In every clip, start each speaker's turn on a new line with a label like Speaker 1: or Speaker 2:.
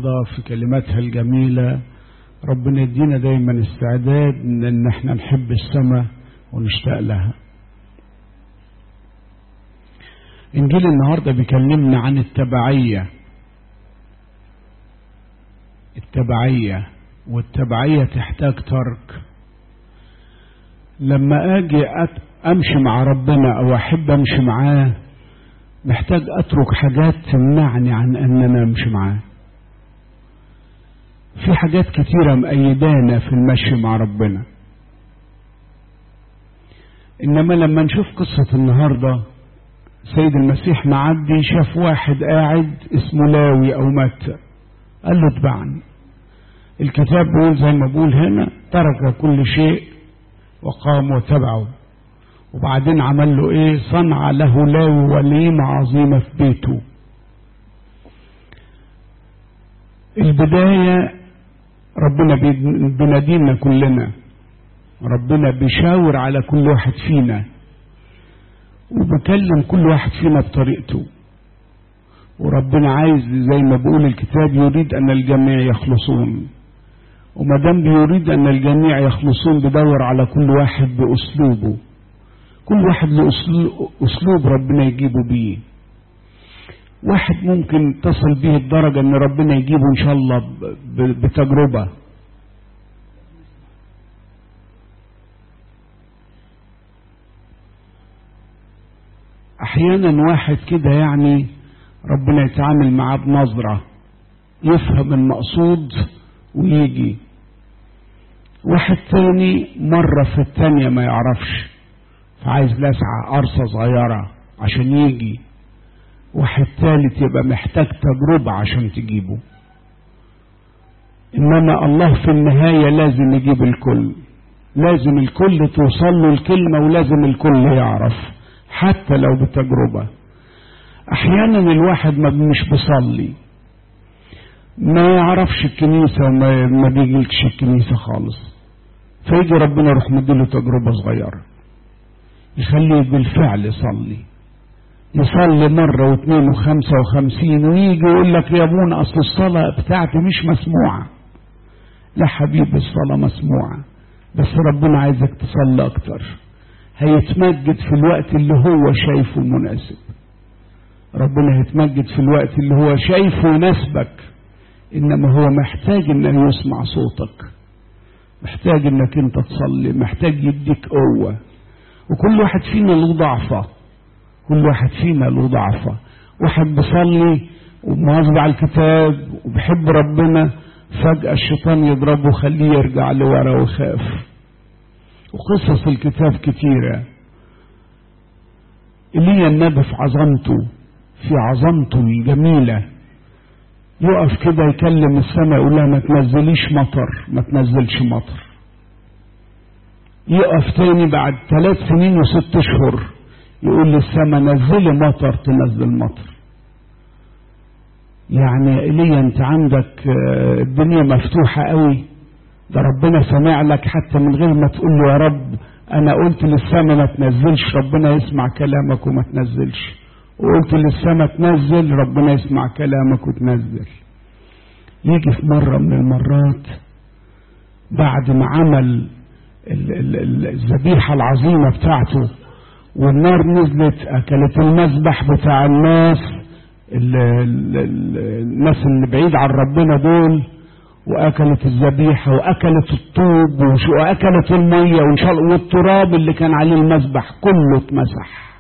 Speaker 1: في كلماتها الجميلة ربنا يدينا دايما استعداد ان احنا نحب السماء ونشتاق لها انجيل النهاردة بيكلمنا عن التبعية التبعية والتبعية تحتاج ترك لما اجي امشي مع ربنا او احب امشي معاه محتاج اترك حاجات تمنعني عن ان انا امشي معاه في حاجات كتيرة مأيدانا في المشي مع ربنا إنما لما نشوف قصة النهاردة سيد المسيح معدي شاف واحد قاعد اسمه لاوي أو متى قال له اتبعني الكتاب بيقول زي ما بقول هنا ترك كل شيء وقام وتبعه وبعدين عمل له ايه صنع له لاوي وليمة عظيمة في بيته البداية ربنا بينادينا كلنا ربنا بيشاور على كل واحد فينا وبكلم كل واحد فينا بطريقته وربنا عايز زي ما بيقول الكتاب يريد ان الجميع يخلصون وما دام بيريد ان الجميع يخلصون بدور على كل واحد باسلوبه كل واحد له اسلوب ربنا يجيبه بيه واحد ممكن تصل به الدرجة ان ربنا يجيبه ان شاء الله بتجربة احيانا واحد كده يعني ربنا يتعامل معاه بنظرة يفهم المقصود ويجي واحد تاني مرة في التانية ما يعرفش فعايز لسعة قرصة صغيرة عشان يجي واحد ثالث يبقى محتاج تجربة عشان تجيبه إنما الله في النهاية لازم يجيب الكل لازم الكل توصل له الكلمة ولازم الكل يعرف حتى لو بتجربة أحيانا الواحد ما مش بيصلي ما يعرفش الكنيسة وما ما بيجيلكش الكنيسة خالص فيجي ربنا يروح مديله تجربة صغيرة يخليه بالفعل يصلي يصلي مرة واثنين وخمسة وخمسين ويجي يقول لك يا ابونا أصل الصلاة بتاعتي مش مسموعة لا حبيبي الصلاة مسموعة بس ربنا عايزك تصلي أكتر هيتمجد في الوقت اللي هو شايفه مناسب ربنا هيتمجد في الوقت اللي هو شايفه يناسبك إنما هو محتاج إنه يسمع صوتك محتاج إنك أنت تصلي محتاج يديك قوة وكل واحد فينا له ضعفه كل واحد فينا له ضعفة واحد بيصلي ومواظب على الكتاب وبيحب ربنا فجأة الشيطان يضربه ويخليه يرجع لورا ويخاف وقصص الكتاب كتيرة إيليا النبي في عظمته في عظمته الجميلة يقف كده يكلم السماء يقول لها ما تنزليش مطر ما تنزلش مطر يقف تاني بعد ثلاث سنين وست اشهر يقول للسماء نزلي مطر تنزل مطر يعني ايليا انت عندك الدنيا مفتوحة قوي ده ربنا سمع لك حتى من غير ما تقول له يا رب انا قلت للسماء ما تنزلش ربنا يسمع كلامك وما تنزلش وقلت للسماء تنزل ربنا يسمع كلامك وتنزل يجي في مرة من المرات بعد ما عمل الذبيحة العظيمة بتاعته والنار نزلت اكلت المذبح بتاع الناس ال ال ال الناس اللي بعيد عن ربنا دول واكلت الذبيحه واكلت الطوب واكلت الميه وان شاء الله والتراب اللي كان عليه المذبح كله اتمسح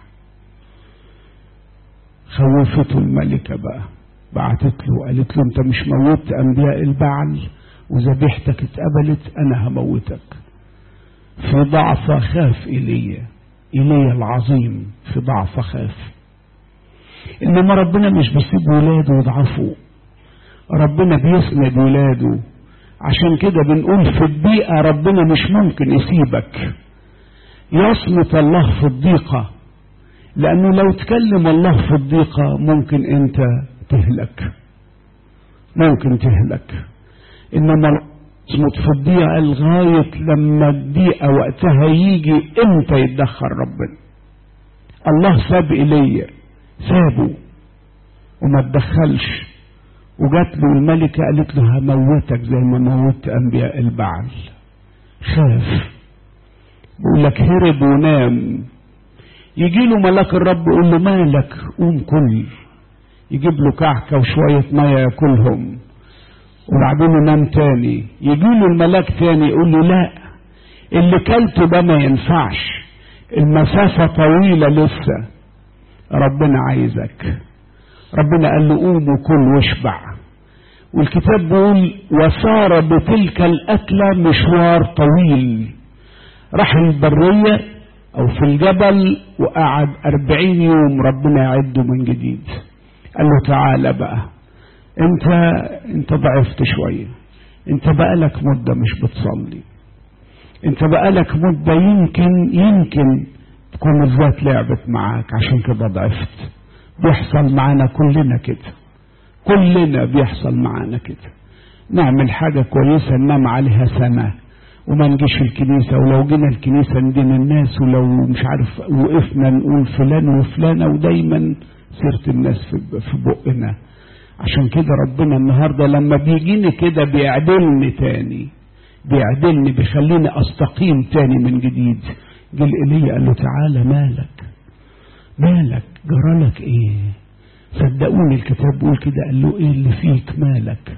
Speaker 1: خوفته الملكه بقى بعتت له قالت له انت مش موتت انبياء البعل وذبيحتك اتقبلت انا هموتك في ضعف خاف ايليا إلي العظيم في ضعف خاف إنما ربنا مش بيسيب ولاده يضعفوا ربنا بيسند ولاده عشان كده بنقول في الضيقة ربنا مش ممكن يسيبك يصمت الله في الضيقة لأنه لو تكلم الله في الضيقة ممكن أنت تهلك ممكن تهلك إنما يصمت في الضيقة لغاية لما الضيقة وقتها يجي امتى يتدخل ربنا الله ساب إلي سابه وما تدخلش وجات له الملكة قالت له هموتك زي ما موت أنبياء البعل خاف بيقول لك هرب ونام يجي له ملاك الرب يقول له مالك قوم كل يجيب له كعكة وشوية مية ياكلهم وبعدين ينام تاني يجي له الملاك تاني يقول له لا اللي كلته ده ما ينفعش المسافة طويلة لسه ربنا عايزك ربنا قال له قوم وكل واشبع والكتاب بيقول وصار بتلك الأكلة مشوار طويل راح البرية أو في الجبل وقعد أربعين يوم ربنا يعده من جديد قال له تعالى بقى انت انت ضعفت شوية انت بقالك مدة مش بتصلي انت بقالك مدة يمكن يمكن تكون الذات لعبت معاك عشان كده ضعفت بيحصل معانا كلنا كده كلنا بيحصل معانا كده نعمل حاجة كويسة ننام عليها سنة وما نجيش الكنيسة ولو جينا الكنيسة ندين الناس ولو مش عارف وقفنا نقول فلان وفلانة ودايما سيرة الناس في بقنا عشان كده ربنا النهاردة لما بيجيني كده بيعدلني تاني بيعدلني بيخليني استقيم تاني من جديد جه ايليا قال له تعالى مالك مالك جرالك ايه صدقوني الكتاب بيقول كده قال له ايه اللي فيك مالك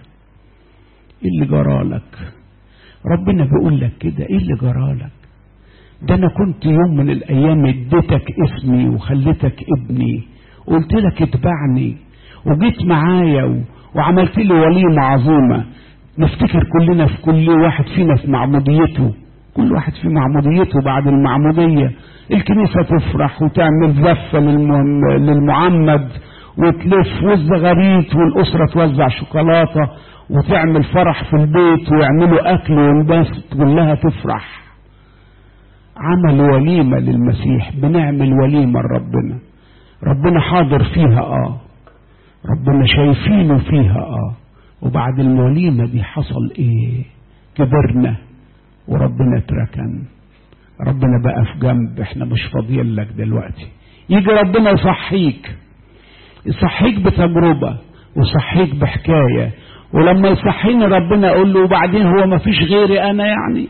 Speaker 1: ايه اللي جرالك ربنا بيقول لك كده ايه اللي جرالك ده انا كنت يوم من الايام اديتك اسمي وخليتك ابني قلت لك اتبعني وجيت معايا و... وعملت لي وليمة عظيمة نفتكر كلنا في كل واحد فينا في معموديته كل واحد في معموديته بعد المعمودية الكنيسة تفرح وتعمل زفة للم... للمعمد وتلف والزغاريت والأسرة توزع شوكولاتة وتعمل فرح في البيت ويعملوا أكل والناس كلها تفرح عمل وليمة للمسيح بنعمل وليمة لربنا ربنا حاضر فيها اه ربنا شايفينه فيها اه وبعد الوليمة دي حصل ايه كبرنا وربنا اتركن ربنا بقى في جنب احنا مش فاضيين لك دلوقتي يجي ربنا يصحيك يصحيك بتجربة ويصحيك بحكاية ولما يصحيني ربنا اقول له وبعدين هو ما فيش غيري انا يعني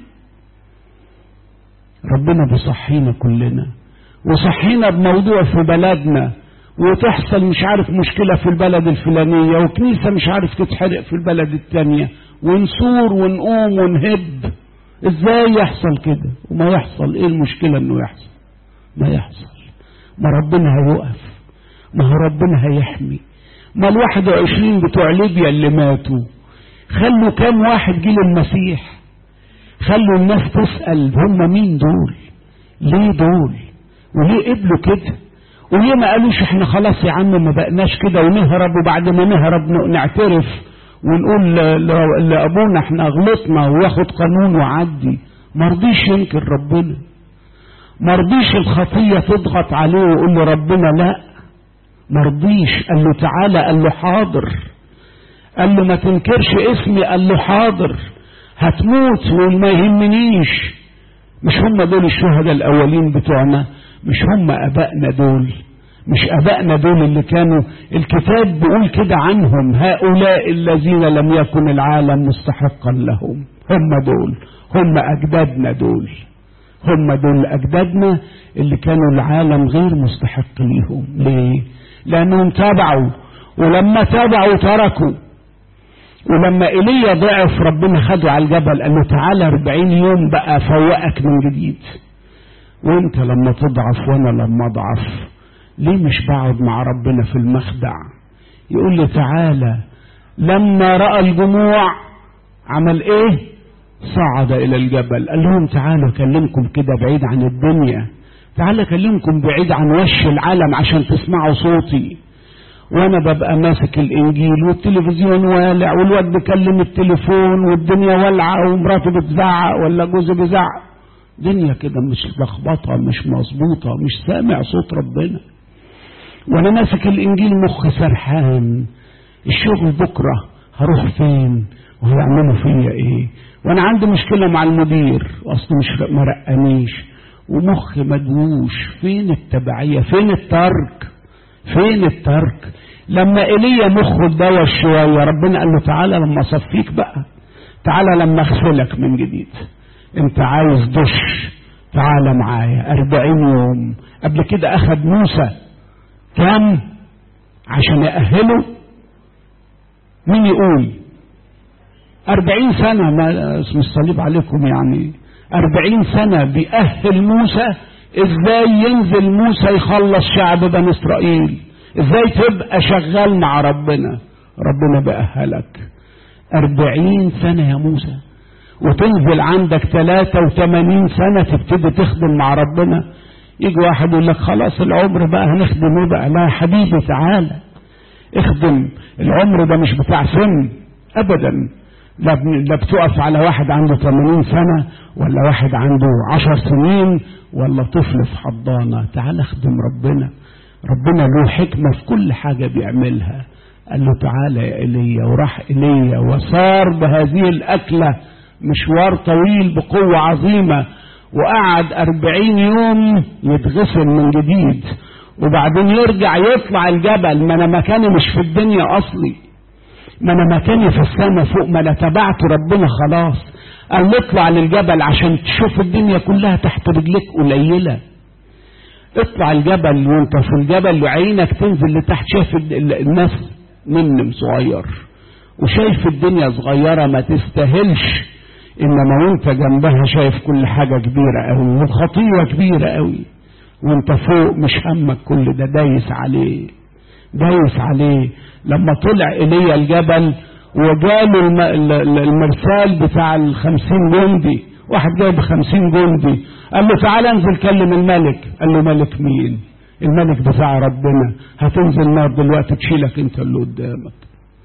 Speaker 1: ربنا بيصحينا كلنا وصحينا بموضوع في بلدنا وتحصل مش عارف مشكلة في البلد الفلانية وكنيسة مش عارف تتحرق في البلد التانية ونسور ونقوم ونهب ازاي يحصل كده وما يحصل ايه المشكلة انه يحصل ما يحصل ما ربنا هيوقف ما هو ربنا هيحمي ما الواحد وعشرين بتوع ليبيا اللي ماتوا خلوا كام واحد جيل المسيح خلوا الناس تسأل هم مين دول ليه دول وليه قبلوا كده وليه ما قالوش احنا خلاص يا عم ما بقناش كده ونهرب وبعد ما نهرب نعترف ونقول لابونا احنا غلطنا وياخد قانون وعدي ما رضيش ينكر ربنا ما رضيش الخطيه تضغط عليه ويقول له ربنا لا ما رضيش قال له تعالى قال له حاضر قال له ما تنكرش اسمي قال له حاضر هتموت وما يهمنيش مش هم دول الشهداء الاولين بتوعنا مش هم ابائنا دول مش ابائنا دول اللي كانوا الكتاب بيقول كده عنهم هؤلاء الذين لم يكن العالم مستحقا لهم هم دول هم اجدادنا دول هم دول اجدادنا اللي كانوا العالم غير مستحق ليهم ليه لانهم تابعوا ولما تابعوا تركوا ولما ايليا ضعف ربنا خده على الجبل قال له تعالى 40 يوم بقى فوقك من جديد وانت لما تضعف وانا لما اضعف ليه مش بقعد مع ربنا في المخدع يقول لي تعالى لما راى الجموع عمل ايه صعد الى الجبل قال لهم تعالوا اكلمكم كده بعيد عن الدنيا تعالى اكلمكم بعيد عن وش العالم عشان تسمعوا صوتي وانا ببقى ماسك الانجيل والتلفزيون والع والواد بيكلم التليفون والدنيا والعه ومراته بتزعق ولا جوزي بيزعق دنيا كده مش لخبطه مش مظبوطه مش سامع صوت ربنا وانا ماسك الانجيل مخي سرحان الشغل بكره هروح فين وهيعملوا فيا ايه وانا عندي مشكله مع المدير اصله مش مرقنيش ومخي مدووش فين التبعيه فين الترك فين الترك لما ايليا مخه اتدور شويه ربنا قال له تعالى لما اصفيك بقى تعالى لما اغسلك من جديد انت عايز دش تعالى معايا أربعين يوم قبل كده أخذ موسى كام عشان يأهله مين يقول أربعين سنة ما اسم الصليب عليكم يعني أربعين سنة بيأهل موسى ازاي ينزل موسى يخلص شعب بني إسرائيل ازاي تبقى شغال مع ربنا ربنا بأهلك أربعين سنة يا موسى وتنزل عندك 83 سنة تبتدي تخدم مع ربنا يجي واحد يقول لك خلاص العمر بقى هنخدم ايه بقى لا يا حبيبي تعالى اخدم العمر ده مش بتاع سن ابدا لا لا بتقف على واحد عنده 80 سنة ولا واحد عنده 10 سنين ولا طفل في حضانة تعال اخدم ربنا ربنا له حكمة في كل حاجة بيعملها قال له تعالى يا ايليا وراح ايليا وصار بهذه الاكله مشوار طويل بقوة عظيمة وقعد أربعين يوم يتغسل من جديد وبعدين يرجع يطلع الجبل ما أنا مكاني مش في الدنيا أصلي ما أنا مكاني في السماء فوق ما أنا تبعت ربنا خلاص قال اطلع للجبل عشان تشوف الدنيا كلها تحت رجليك قليلة اطلع الجبل وانت في الجبل وعينك تنزل لتحت شايف الناس منم صغير وشايف الدنيا صغيرة ما تستاهلش انما وانت جنبها شايف كل حاجة كبيرة قوي والخطية كبيرة قوي وانت فوق مش همك كل ده دايس عليه دايس عليه لما طلع ايليا الجبل وجاله المرسال بتاع الخمسين جندي واحد جايب خمسين جندي قال له تعالى انزل كلم الملك قال له ملك مين الملك بتاع ربنا هتنزل نار دلوقتي تشيلك انت اللي قدامك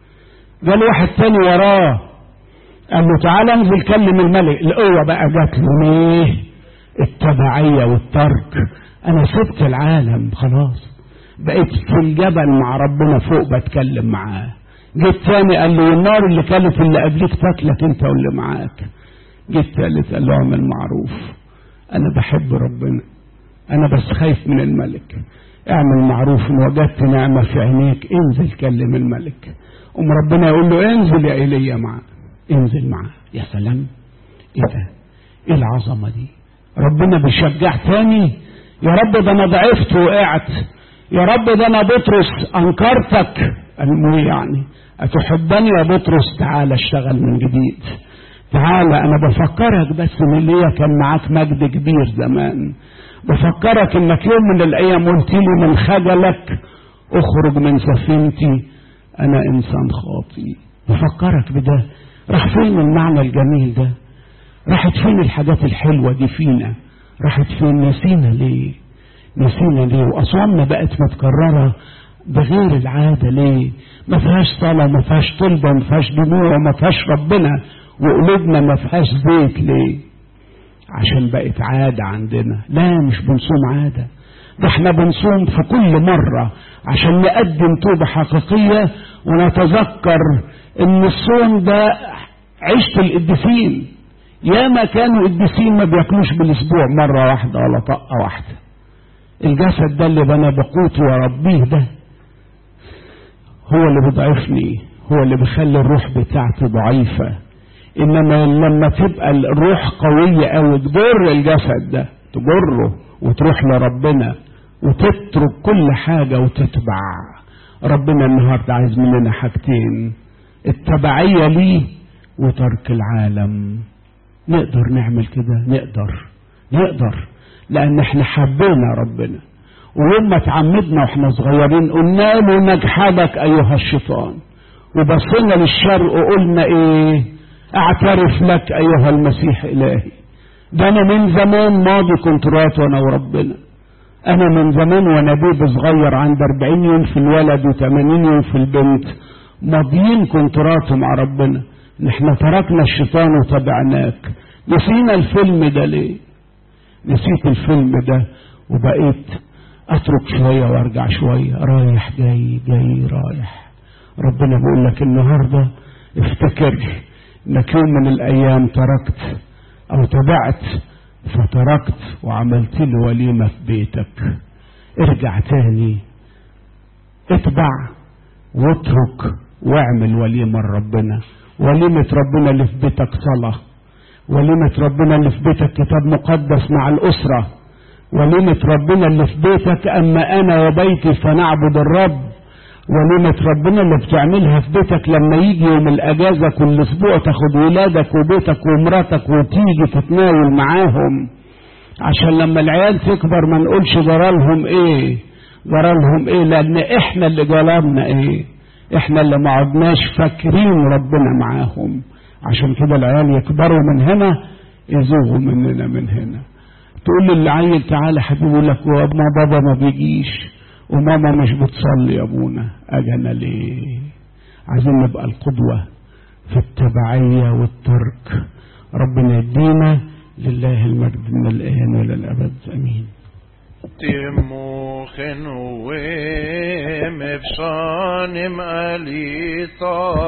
Speaker 1: قال واحد تاني وراه قال له تعالى انزل كلم الملك القوة بقى جات له ليه التبعية والترك انا سبت العالم خلاص بقيت في الجبل مع ربنا فوق بتكلم معاه جيت تاني قال له النار اللي كانت اللي قبليك تاكلك انت واللي معاك جيت تالت قال له اعمل معروف انا بحب ربنا انا بس خايف من الملك اعمل معروف ان وجدت نعمة في عينيك انزل كلم الملك ام ربنا يقول له انزل يا ايليا معاه انزل معاه يا سلام ايه ده ايه العظمة دي ربنا بيشجع تاني يا رب ده انا ضعفت وقعت يا رب ده انا بطرس انكرتك المهم يعني اتحبني يا بطرس تعالى اشتغل من جديد تعالى انا بفكرك بس ان ليا كان معاك مجد كبير زمان بفكرك انك يوم من الايام قلت لي من خجلك اخرج من سفينتي انا انسان خاطئ بفكرك بده راح فين المعنى الجميل ده راحت فين الحاجات الحلوة دي فينا راحت فين نسينا ليه نسينا ليه وأصوامنا بقت متكررة بغير العادة ليه ما فيهاش صلاة ما فيهاش طلبة ما فيهاش دموع ما فيهاش ربنا وقلوبنا ما فيهاش زيت ليه عشان بقت عادة عندنا لا مش بنصوم عادة ده احنا بنصوم في كل مرة عشان نقدم توبة حقيقية ونتذكر ان الصوم ده عيشة القديسين ياما كانوا قديسين ما بياكلوش بالاسبوع مرة واحدة ولا طقة واحدة الجسد ده اللي بنا بقوته وربيه ده هو اللي بيضعفني هو اللي بيخلي الروح بتاعتي ضعيفة انما لما تبقى الروح قوية قوي تجر الجسد ده تجره وتروح لربنا وتترك كل حاجة وتتبع ربنا النهاردة عايز مننا حاجتين التبعية ليه وترك العالم نقدر نعمل كده نقدر نقدر لان احنا حبينا ربنا ويوم ما تعمدنا واحنا صغيرين قلنا له نجحدك ايها الشيطان وبصينا للشرق وقلنا ايه اعترف لك ايها المسيح الهي ده انا من زمان ماضي كنترات وانا وربنا انا من زمان وانا بيبي صغير عند 40 يوم في الولد و80 يوم في البنت ماضيين كنترات مع ربنا احنا تركنا الشيطان وتبعناك نسينا الفيلم ده ليه نسيت الفيلم ده وبقيت اترك شوية وارجع شوية رايح جاي جاي رايح ربنا بيقول لك النهاردة افتكر انك يوم من الايام تركت او تبعت فتركت وعملت له وليمة في بيتك ارجع تاني اتبع واترك واعمل وليمة لربنا وليمة ربنا اللي في بيتك صلاة وليمة ربنا اللي في بيتك كتاب مقدس مع الأسرة وليمة ربنا اللي في بيتك أما أنا وبيتي فنعبد الرب وليمة ربنا اللي بتعملها في بيتك لما يجي يوم الأجازة كل أسبوع تاخد ولادك وبيتك ومراتك وتيجي تتناول معاهم عشان لما العيال تكبر ما نقولش جرالهم ايه جرالهم ايه لان احنا اللي جرالنا ايه احنا اللي ما عدناش فاكرين ربنا معاهم عشان كده العيال يكبروا من هنا يزوغوا مننا من هنا تقول للعيل تعالى حبيبي يقول لك ما بابا ما بيجيش وماما مش بتصلي يا ابونا اجانا ليه عايزين نبقى القدوة في التبعية والترك ربنا يدينا لله المجد من الآن وإلى الأبد أمين
Speaker 2: تموخن ومفشان مالي